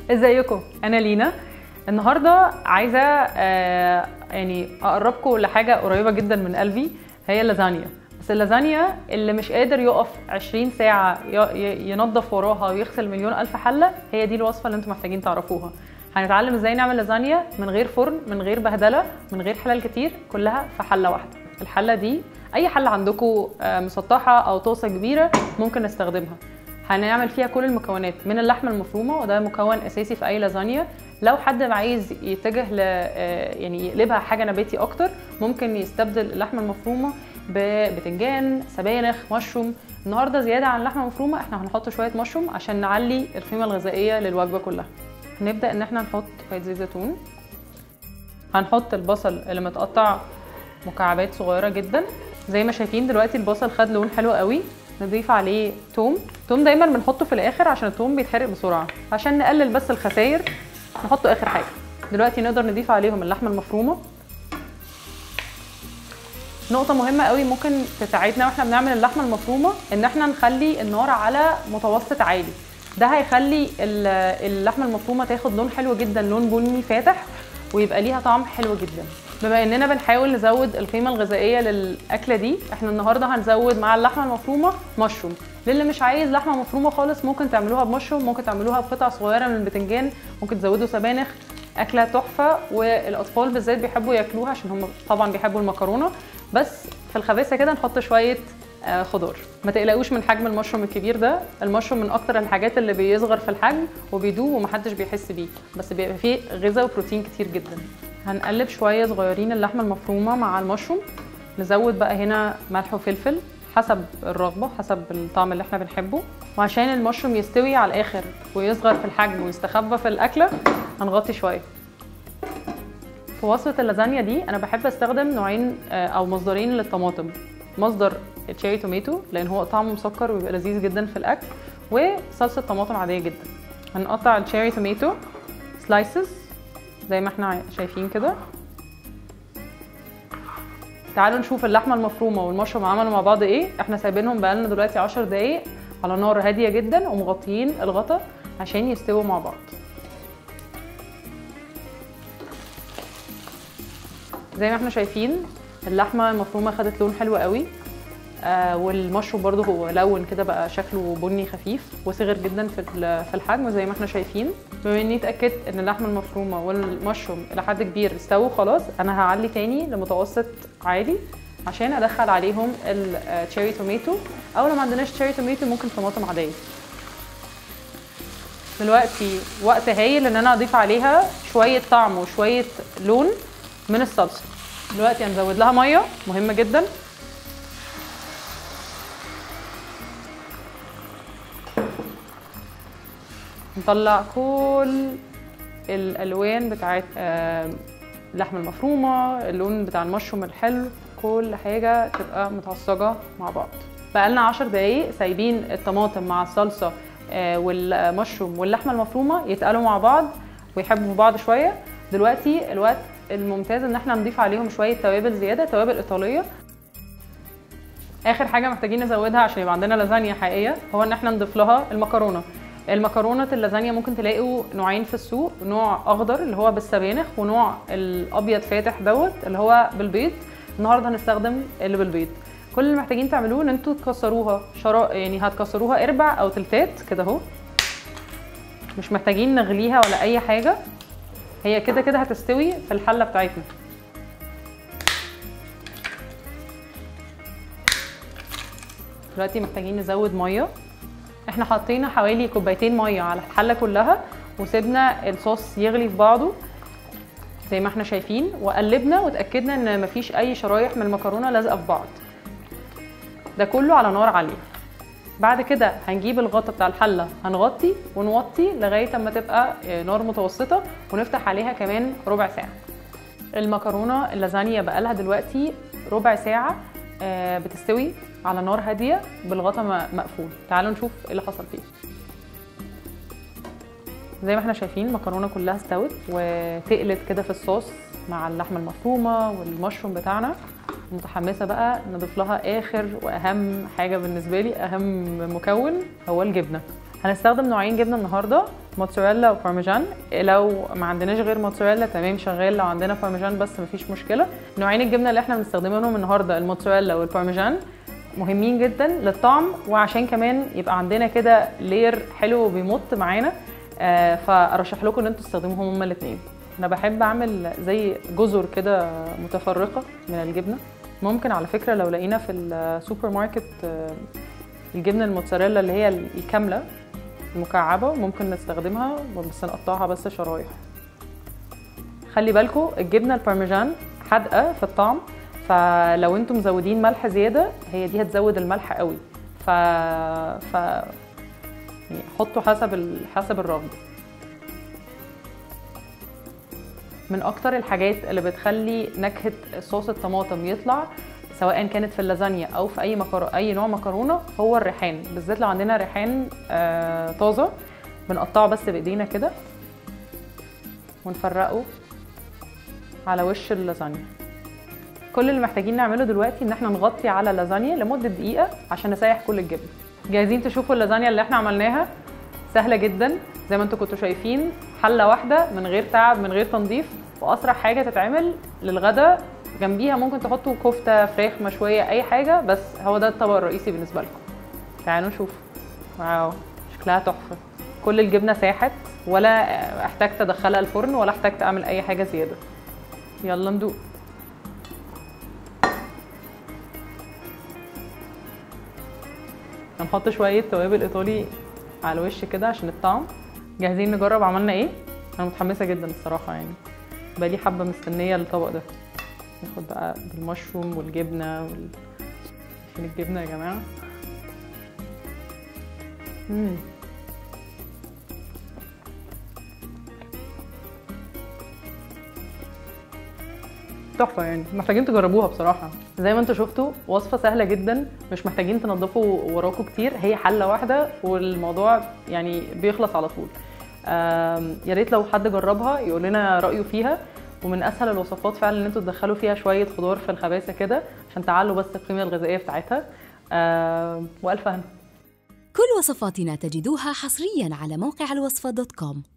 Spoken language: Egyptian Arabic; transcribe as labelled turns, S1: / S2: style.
S1: ازيكم انا لينا النهارده عايزه آه يعني اقربكم لحاجه قريبه جدا من قلبي هي اللازانيا بس اللازانيا اللي مش قادر يقف 20 ساعه ي- ي- ينظف وراها ويغسل مليون الف حله هي دي الوصفه اللي انتم محتاجين تعرفوها هنتعلم ازاي نعمل لازانيا من غير فرن من غير بهدله من غير حلال كتير كلها في حله واحده الحله دي اي حله عندكم آه، مسطحه او طاسه كبيره ممكن نستخدمها هنعمل فيها كل المكونات من اللحمه المفرومه وده مكون اساسي في اي لازانيا لو حد عايز يتجه ل آه، يعني يقلبها حاجه نباتي اكتر ممكن يستبدل اللحمه المفرومه ببتنجان سبانخ مشروم النهارده زياده عن اللحمه المفرومه احنا هنحط شويه مشروم عشان نعلي القيمه الغذائيه للوجبه كلها هنبدا ان احنا نحط شويه زيت زيتون هنحط البصل اللي متقطع مكعبات صغيره جدا زي ما شايفين دلوقتي البصل خد لون حلو قوي نضيف عليه توم توم دايما بنحطه في الاخر عشان التوم بيتحرق بسرعه عشان نقلل بس الخسائر نحطه اخر حاجه دلوقتي نقدر نضيف عليهم اللحمه المفرومه نقطة مهمة قوي ممكن تساعدنا واحنا بنعمل اللحمة المفرومة ان احنا نخلي النار على متوسط عالي ده هيخلي ال- اللحمة المفرومة تاخد لون حلو جدا لون بني فاتح ويبقى ليها طعم حلو جدا بما اننا بنحاول نزود القيمة الغذائية للأكلة دي احنا النهاردة هنزود مع اللحمة المفرومة مشروم للي مش عايز لحمة مفرومة خالص ممكن تعملوها بمشروم ممكن تعملوها بقطع صغيرة من البتنجان ممكن تزودوا سبانخ أكلة تحفة والأطفال بالذات بيحبوا ياكلوها عشان هم طبعا بيحبوا المكرونة بس في الخباثه كده نحط شويه آه، خضار ما تقلقوش من حجم المشروم الكبير ده المشروم من اكتر الحاجات اللي بيصغر في الحجم وبيدوب ومحدش بيحس بيه بس بيبقى فيه غذاء وبروتين كتير جدا هنقلب شويه صغيرين اللحمه المفرومه مع المشروم نزود بقى هنا ملح وفلفل حسب الرغبه حسب الطعم اللي احنا بنحبه وعشان المشروم يستوي على الاخر ويصغر في الحجم ويستخبى في الاكله هنغطي شويه في وصفة اللازانيا دي أنا بحب أستخدم نوعين آه، أو مصدرين للطماطم مصدر التشيري توميتو لأن هو طعمه مسكر وبيبقى لذيذ جدا في الأكل وصلصة طماطم عادية جدا هنقطع التشيري توميتو سلايسز زي ما احنا شايفين كده تعالوا نشوف اللحمة المفرومة والمشروم عملوا مع بعض ايه احنا سايبينهم بقالنا دلوقتي 10 دقايق على نار هادية جدا ومغطيين الغطا عشان يستووا مع بعض زي ما احنا شايفين اللحمه المفرومه خدت لون حلو قوي آه والمشروم برضو هو لون كده بقى شكله بني خفيف وصغر جدا في ال- في الحجم زي ما احنا شايفين بما اني اتاكدت ان اللحمه المفرومه والمشروم الى حد كبير استووا خلاص انا هعلي تاني لمتوسط عالي عشان ادخل عليهم التشيري توميتو او لو ما عندناش تشيري توميتو ممكن طماطم عاديه دلوقتي وقت هايل ان انا اضيف عليها شويه طعم وشويه لون من الصلصه دلوقتي هنزود لها ميه مهمه جدا نطلع كل الالوان بتاعت آه، اللحمه المفرومه اللون بتاع المشروم الحلو كل حاجه تبقى متعصجه مع بعض بقالنا 10 دقايق سايبين الطماطم مع الصلصه آه، والمشروم واللحمه المفرومه يتقلوا مع بعض ويحبوا في بعض شويه دلوقتي الوقت الممتاز ان احنا نضيف عليهم شويه توابل زياده توابل ايطاليه اخر حاجه محتاجين نزودها عشان يبقى عندنا لازانيا حقيقيه هو ان احنا نضيف لها المكرونه المكرونه اللازانيا ممكن تلاقوا نوعين في السوق نوع اخضر اللي هو بالسبانخ ونوع الابيض فاتح دوت اللي هو بالبيض النهارده هنستخدم اللي بالبيض كل اللي محتاجين تعملوه ان انتوا تكسروها شرا يعني هتكسروها ارباع او تلتات كده اهو مش محتاجين نغليها ولا اي حاجه هي كده كده هتستوي في الحله بتاعتنا دلوقتي محتاجين نزود ميه احنا حطينا حوالي كوبايتين ميه على الحله كلها وسيبنا الصوص يغلي في بعضه زي ما احنا شايفين وقلبنا وتاكدنا ان مفيش اي شرايح من المكرونه لازقه في بعض ده كله على نار عاليه بعد كده هنجيب الغطا بتاع الحله هنغطي ونوطي لغايه اما تبقى آه، نار متوسطه ونفتح عليها كمان ربع ساعه المكرونه اللازانيا بقالها دلوقتي ربع ساعه آه، بتستوي على نار هاديه بالغطا م- مقفول تعالوا نشوف ايه اللي حصل فيه زي ما احنا شايفين المكرونه كلها استوت وتقلت كده في الصوص مع اللحمه المفرومه والمشروم بتاعنا متحمسه بقى نضيف لها اخر واهم حاجه بالنسبه لي اهم مكون هو الجبنه هنستخدم نوعين جبنه النهارده موتزاريلا وبارميجان لو ما عندناش غير موتزاريلا تمام شغال لو عندنا بارميجان بس مفيش مشكله نوعين الجبنه اللي احنا بنستخدمهم النهارده الموتزاريلا والبارميجان مهمين جدا للطعم وعشان كمان يبقى عندنا كده لير حلو وبيمط معانا آه فارشح لكم ان انتوا تستخدموهم هما الاثنين انا بحب اعمل زي جزر كده متفرقه من الجبنه ممكن على فكره لو لقينا في السوبر ماركت آه، الجبنه الموتزاريلا اللي هي الكامله المكعبه ممكن نستخدمها بس نقطعها بس شرايح خلي بالكم الجبنه البارميجان حادقه في الطعم فلو انتم مزودين ملح زياده هي دي هتزود الملح قوي ف ف يعني حطوا حسب ال... حسب الرغبه من اكتر الحاجات اللي بتخلي نكهه صوص الطماطم يطلع سواء كانت في اللازانيا او في اي مكرو... اي نوع مكرونه هو الريحان بالذات لو عندنا ريحان آه طازه بنقطعه بس بايدينا كده ونفرقه على وش اللازانيا كل اللي محتاجين نعمله دلوقتي ان احنا نغطي على اللازانيا لمده دقيقه عشان نسيح كل الجبن جاهزين تشوفوا اللازانيا اللي احنا عملناها سهله جدا زي ما انتم كنتوا شايفين حله واحده من غير تعب من غير تنظيف واسرع حاجه تتعمل للغدا جنبيها ممكن تحطوا كفته فراخ مشويه اي حاجه بس هو ده الطبق الرئيسي بالنسبه لكم تعالوا نشوف واو شكلها تحفه كل الجبنه ساحت ولا احتاجت ادخلها الفرن ولا احتاجت اعمل اي حاجه زياده يلا ندوق هنحط شويه توابل ايطالي على الوش كده عشان الطعم جاهزين نجرب عملنا ايه انا متحمسه جدا الصراحه يعني بقالي حبه مستنيه الطبق ده ناخد بقى بالمشروم والجبنه وال... فين الجبنه يا جماعه مم. تحفه يعني محتاجين تجربوها بصراحه زي ما انتم شفتوا وصفه سهله جدا مش محتاجين تنضفوا وراكم كتير هي حله واحده والموضوع يعني بيخلص على طول آم، يا ريت لو حد جربها يقول لنا رايه فيها ومن اسهل الوصفات فعلا ان انتوا تدخلوا فيها شويه خضار في الخباثه كده عشان تعلوا بس القيمه الغذائيه بتاعتها آم، والف هنا
S2: كل وصفاتنا تجدوها حصريا على موقع الوصفة دوت كوم